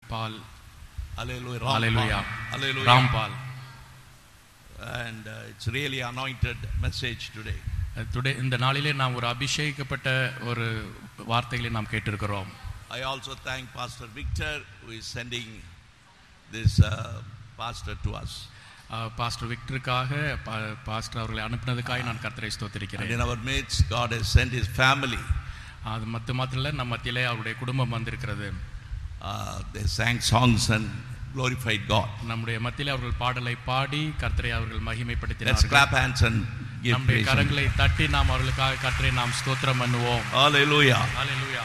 Paul. Hallelujah. Hallelujah. Hallelujah. Ram Paul. And uh, it's really anointed message today. Today இந்த நாளிலே நாம் ஒரு அபிஷேகிக்கப்பட்ட ஒரு வார்த்தைகளை நாம் கேட்டிருக்கிறோம் I also thank Pastor Victor who is sending this uh, pastor to us. Pastor விக்டருக்காக பா- பாஸ்டர் அவர்களை அனுப்பினதுக்காக நான் கர்த்தரை And ஸ்தோத்திரிக்கிறேன் in our midst, God has sent his family. அது மற்ற மாத்திரம் நம்ம மத்தியிலே அவருடைய குடும்பம் வந்திருக்கிறது Uh, they sang songs and glorified God. நம்முடைய மத்தியிலே அவர்கள் பாடலை பாடி கர்த்தரை அவர்கள் Let's மகிமைப்படுத்தினார்கள் clap hands and give நம்முடைய praise. and- கரங்களை தட்டி நாம் அவர்களுக்காக கர்த்தரை நாம் ஸ்தோத்திரம் பண்ணுவோம் Hallelujah. Hallelujah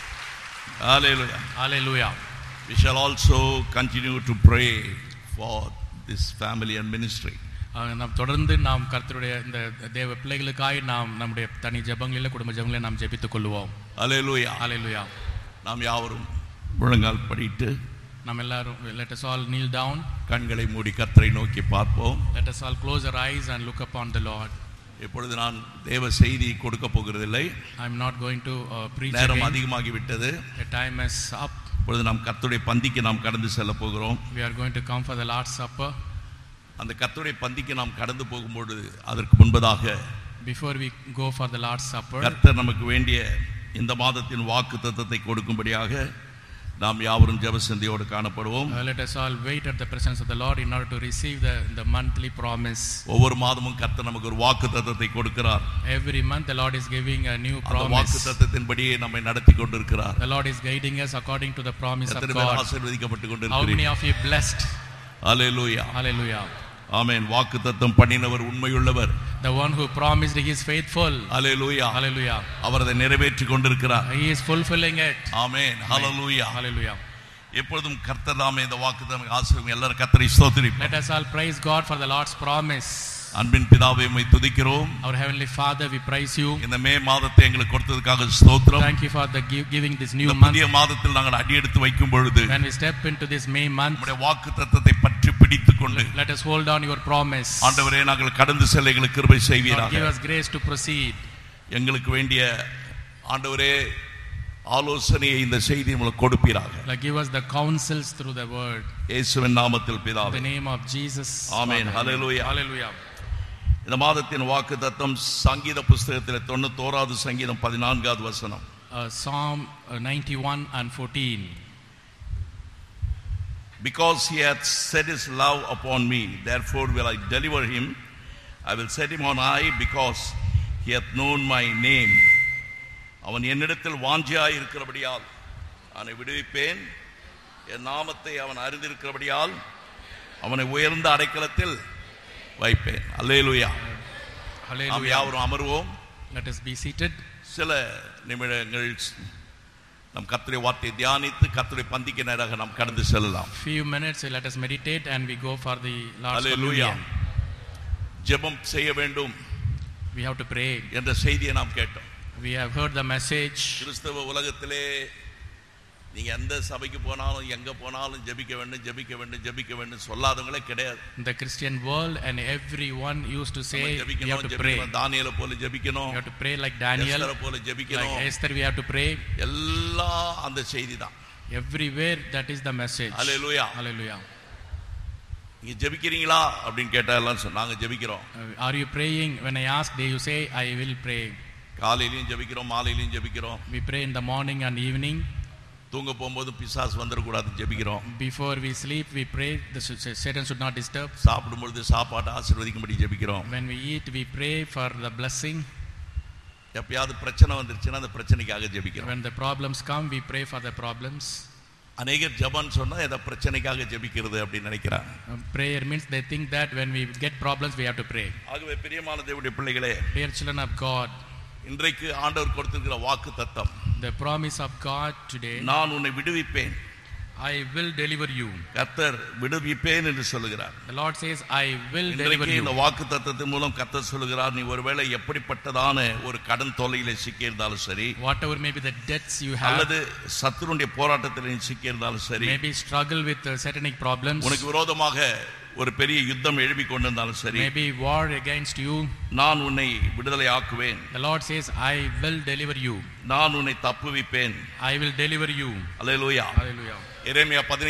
Hallelujah. Hallelujah We shall also continue to pray for this family and ministry. ஆஹ் நாம் தொடர்ந்து நாம் கர்த்தருடைய இந்த தேவ பிள்ளைகளுக்காய் நாம் நம்முடைய தனி ஜெபங்களில் குடும்ப ஜெபங்களில் நாம் ஜெபித்துக் கொள்வோம் Hallelujah. ஹalleluya நாம் யாவரும் முழங்கால் படிட்டு நாம் எல்லாரும் let us all kneel down கண்களை மூடி கர்த்தரை நோக்கி பார்ப்போம் let us all close our eyes and look upon the lord இப்பொழுது நான் தேவ செய்தி கொடுக்க போகிறதில்லை i am not going to uh, preach நேரம் again அதிகமாகி விட்டது the time is up இப்பொழுது நாம் கர்த்தருடைய பந்திக்கு நாம் கடந்து செல்ல போகிறோம் we are going to come for the lord's supper அந்த கர்த்தருடைய பந்திக்கு நாம் கடந்து போகும்பொழுது அதற்கு முன்பதாக before we go for the lord's supper கர்த்தர் நமக்கு வேண்டிய இந்த மாதத்தின் வாக்கு தத்தத்தை கொடுக்கும்படியாக நாம் யாவரும் ஜெபசந்தியோடு காணப்படுவோம் uh, let us all wait at the presence of the lord in order to receive the the monthly promise ஒவ்வொரு மாதமும் கர்த்தர் நமக்கு ஒரு வாக்கு தத்தத்தை கொடுக்கிறார் every month the lord is giving a new அந்த வாக்கு promise தத்தத்தின்படியே நம்மை நடத்தி கொண்டிருக்கிறார் the lord is guiding us according to the promise of எத்தனை பேர் god ஆசீர்வதிக்கப்பட்டு how many கொண்டிருக்கிறீர்கள் of you blessed hallelujah hallelujah ஆமென் வாக்கு தத்தம் பண்ணினவர் உண்மையுள்ளவர் the one who promised he is faithful hallelujah hallelujah அவர் அதை நிறைவேற்றி கொண்டிருக்கிறார் he is fulfilling it amen hallelujah hallelujah எப்பொழுதும் கர்த்தர் தாமே இந்த வாக்கு தத்தம் ஆசீர்வதிக்கும் எல்லாரும் கர்த்தரை ஸ்தோத்திரிப்போம் let us all praise god for the lord's promise அன்பின் பிதாவை உம்மை துதிக்கிறோம் our heavenly father we praise you இந்த மே மாதத்தை எங்களுக்கு கொடுத்ததுக்காக ஸ்தோத்திரம் thank you for the gi- giving this new இந்த month புதிய மாதத்தில் நாங்கள் அடியெடுத்து வைக்கும் பொழுது when we step into this may month நம்முடைய வாக்கு தத்தத்தை பற்றி பிடித்துக் கொண்டு let us hold on your promise ஆண்டவரே நாங்கள் கடந்து செல்ல எங்களுக்கு கிருபை Lord, give செய்வீராக us grace to proceed எங்களுக்கு வேண்டிய ஆண்டவரே ஆலோசனையை இந்த செய்தி உங்களுக்கு கொடுப்பீராக like give us the counsels through the word இயேசுவின் நாமத்தில் in பிதாவே the name of jesus Amen. Amen. Hallelujah. hallelujah இந்த மாதத்தின் வாக்கு தத்தம் சங்கீத புஸ்தகத்தில் தொண்ணூத்தோராவது சங்கீதம் பதினான்காவது வசனம் uh, psalm uh, 91 and 14 Because he hath set his love upon me, therefore will I deliver him. I will set him on high because he hath known my name. அவன் என்னிடத்தில் வாஞ்சியாய் இருக்கிறபடியால் அவனை விடுவிப்பேன் என் நாமத்தை அவன் அறிந்திருக்கிறபடியால் அவனை உயர்ந்த அடைக்கலத்தில் வைப்பேன் அல்லேலூயா நாம் hallelujah யாவரும் அமர்வோம் let us be seated சில நிமிடங்கள் நம் கர்த்தருடைய வார்த்தையை தியானித்து கர்த்தருடைய பந்திக்கு நேராக நாம் கடந்து செல்லலாம் few minutes let us meditate and we go for the lord's hallelujah communion ஜெபம் செய்ய வேண்டும் we have to pray என்ற செய்தியை நாம் கேட்டோம் we have heard the message கிறிஸ்தவ உலகத்திலே நீங்க எந்த சபைக்கு போனாலும் எங்க போனாலும் ஜெபிக்க வேண்டும் ஜெபிக்க வேண்டும் ஜெபிக்க வேண்டும் சொல்லாதவங்களே கிடையாது in the christian world and everyone used to say நம்ம we have ஜெபிக்கணும் to pray ஜெபிக்கணும் தானியேலை போல ஜெபிக்கணும் we have to pray like daniel எஸ்தரை போல like ஜெபிக்கணும் esther we have to pray எல்லாம் அந்த செய்தி தான் everywhere that is the message hallelujah hallelujah நீங்க ஜெபிக்கிறீங்களா அப்படின்னு கேட்டா எல்லாம் சொன்னாங்க நாங்க ஜெபிக்கிறோம் Uh, are you praying when i ask they you say i will pray காலையிலயும் ஜெபிக்கிறோம் மாலையிலயும் ஜெபிக்கிறோம் we pray in the morning and evening தூங்க போகும்போது பிசாசு வந்துடக்கூடாது ஜெபிக்கிறோம் before we sleep we pray the s- satan should not disturb சாப்பிடும்பொழுது சாப்பாட்டை ஆசீர்வதிக்கும்படி ஜெபிக்கிறோம் when we eat we pray for the blessing எப்பயாவது பிரச்சனை வந்துருச்சுன்னா அந்த பிரச்சனைக்காக ஜெபிக்கிறோம் when the problems come we pray for the problems அநேகர் ஜெபம்னு சொன்னா ஏதோ பிரச்சனைக்காக ஜெபிக்கிறது அப்படின்னு நினைக்கிறாங்க Uh, prayer means they think that when we get problems we have to pray ஆகவே பிரியமான தேவனுடைய பிள்ளைகளே dear children of god இன்றைக்கு ஆண்டவர் கொடுத்திருக்கிற வாக்கு தத்தம் the promise of god today நான் உன்னை விடுவிப்பேன் i will deliver you கர்த்தர் விடுவிப்பேன் என்று சொல்லுகிறார் the lord says i will deliver இன்றைக்கு you இந்த வாக்கு தத்தத்தின் மூலம் கர்த்தர் சொல்லுகிறார் நீ ஒருவேளை எப்படிப்பட்டதான ஒரு கடன் தொல்லையில சிக்கியிருந்தாலும் சரி whatever may be the debts you have அல்லது சத்துருடைய போராட்டத்தில் நீ சிக்கியிருந்தாலும் சரி maybe struggle with uh, satanic problems உனக்கு விரோதமாக ஒரு பெரிய யுத்தம் எழுப்பி கொண்டிருந்தாலும் சரி maybe war against you நான் உன்னை விடுதலை ஆக்குவேன் the lord says i will deliver you நான் உன்னை தப்புவிப்பேன் i will deliver you hallelujah hallelujah Jeremiah